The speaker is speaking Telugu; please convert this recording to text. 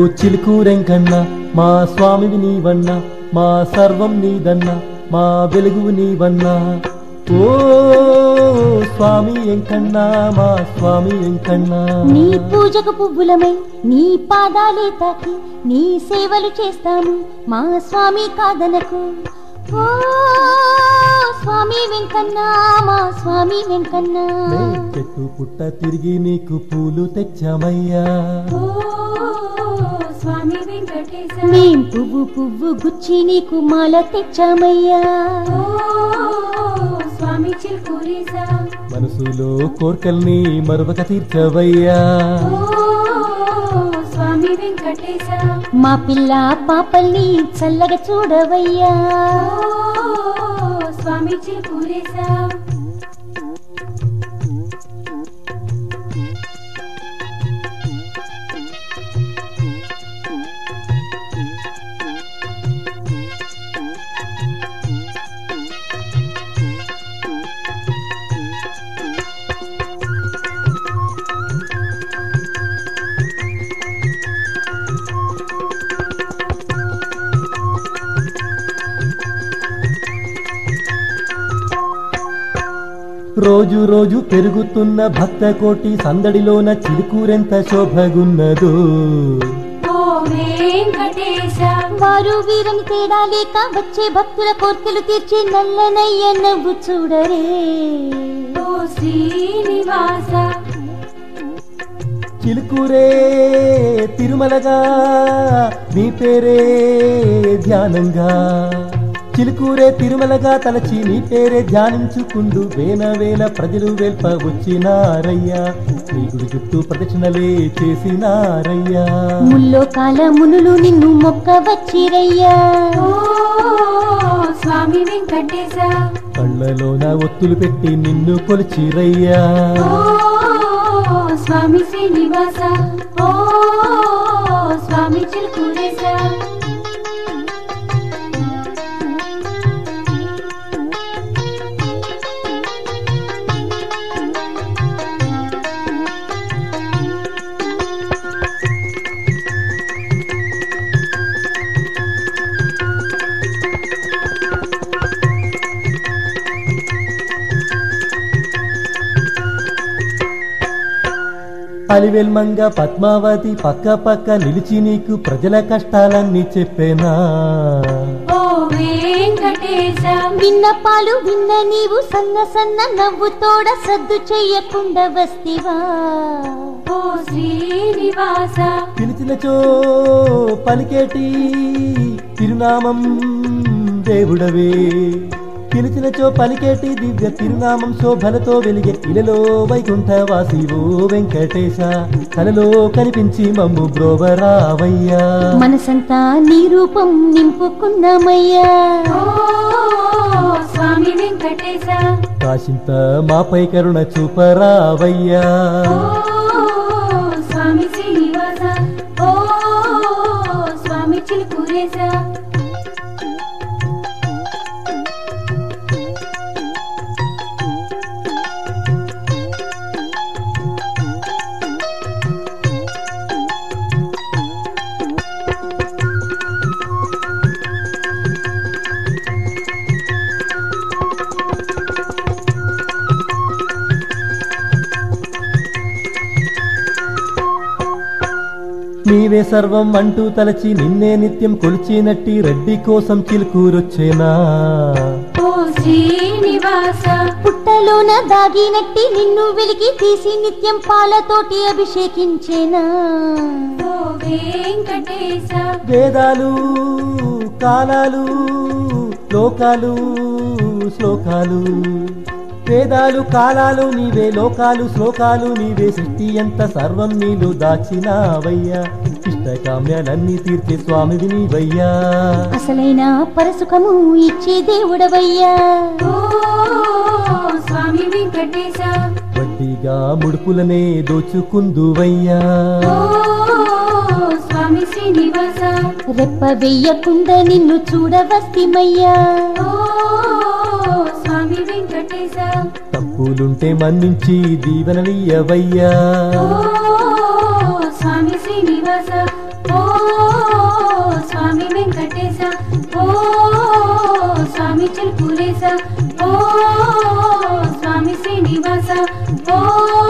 చిలుకూరెంకన్న మా స్వామివి నీవన్న మా సర్వం నీదన్న మా వెలుగు నీవన్నా ఓ స్వామి ఎంకన్నా మా స్వామి ఎంకన్నా నీ పూజకు పువ్వులమై నీ పాదాలే తాకి నీ సేవలు చేస్తాము మా స్వామి కాదనకు ఓ స్వామి వెంకన్న మా స్వామి వెంకన్న నే చెట్టు పుట్ట తిరిగి నీకు పూలు తెచ్చామయ్యా ఓ స్వామి వెంకటేశ మేం పువ్వు పువ్వు గుచ్చి నీకు మాల తెచ్చామయ్యా ఓ స్వామి చిల్కూరిస మనసులో కోర్కల్ని మరొక తీర్చవయ్యా ఓ స్వామి వెంకటేశ మా పిల్ల పాపల్ని చల్లగా చూడవయ్యా ఓ స్వామి చిల్కూరిస రోజు రోజు పెరుగుతున్న భక్త కోటి సందడిలోన చిలుకూరెంత శోభగున్నదో ఓ వెంకటేశ వారు వీరని తేడా లేక వచ్చే భక్తుల కోర్కెలు తీర్చి నల్లనయ్య నవ్వు చూడరే ఓ శ్రీనివాస చిలుకూరే తిరుమలగా నీ పేరే ధ్యానంగా చిలుకూరే తిరుమలగా తలచి నీ పేరే ధ్యానించుకుంటూ వేల వేల ప్రజలు వెల్ప వచ్చినారయ్యా నీ గుడి చుట్టూ ప్రదక్షిణలే చేసినారయ్యా ముల్లో కాల మునులు నిన్ను మొక్క వచ్చిరయ్యా ఓ స్వామి వెంకటేశ కళ్ళలోన ఒత్తులు పెట్టి నిన్ను కొలిచిరయ్యా ఓ స్వామి శ్రీనివాస ఓ స్వామి చిలుకూరేశ అలివెల్మంగ పద్మావతి పక్క పక్క నిలిచి నీకు ప్రజల కష్టాలన్నీ చెప్పేనా ఓ వెంకటేశ విన్నపాలు విన్న నీవు సన్న సన్న నవ్వు తోడ సద్దు చెయ్యకుండా వస్తివా ఓ శ్రీనివాస పిలిచినచో పలికేటి తిరునామం దేవుడవే పిలిచినచో పలికేటి దివ్య తిరునామం శోభలతో వెలిగే ఇలలో వైకుంఠవాసి ఓ వెంకటేశ కలలో కనిపించి మమ్ము బ్రోవరావయ్యా మనసంతా నీ రూపం నింపుకున్నామయ్యా ఓ స్వామి వెంకటేశ కాశింత మాపై కరుణ చూపరావయ్యా ఓ స్వామి శ్రీనివాస ఓ స్వామి చిలుకూరేశ నీవే సర్వం అంటూ తలచి నిన్నే నిత్యం కొలిచినట్టి రెడ్డి కోసం చిలుకూరొచ్చేనా ఓ శ్రీనివాస పుట్టలోన దాగినట్టి నిన్ను వెలికి తీసి నిత్యం పాలతోటి అభిషేకించేనా ఓ వెంకటేశ వేదాలు కాలాలు లోకాలు శ్లోకాలు వేదాలు కాలాలు నీవే లోకాలు శ్లోకాలు నీవే సృష్టి ఎంత సర్వం నీలో దాచినావయ్యా ఇష్టకామ్యాలన్నీ తీర్చే స్వామివి నీవయ్యా అసలైన పరసుఖము ఇచ్చే దేవుడవయ్యా ఓ స్వామి వెంకటేశ వడ్డీగా ముడుపులనే దోచుకుందువయ్యా ఓ స్వామి శ్రీనివాస రెప్ప వెయ్యకుండా నిన్ను చూడవస్తిమయ్యా ఓ స్వామి వెంకటేశ తప్పులుంటే మన్నించి దీవెనలియ్యవయ్యా ఓ స్వామి శ్రీనివాస ఓ చిలుకులేస ఓ స్వామి శ్రీనివాస ఓ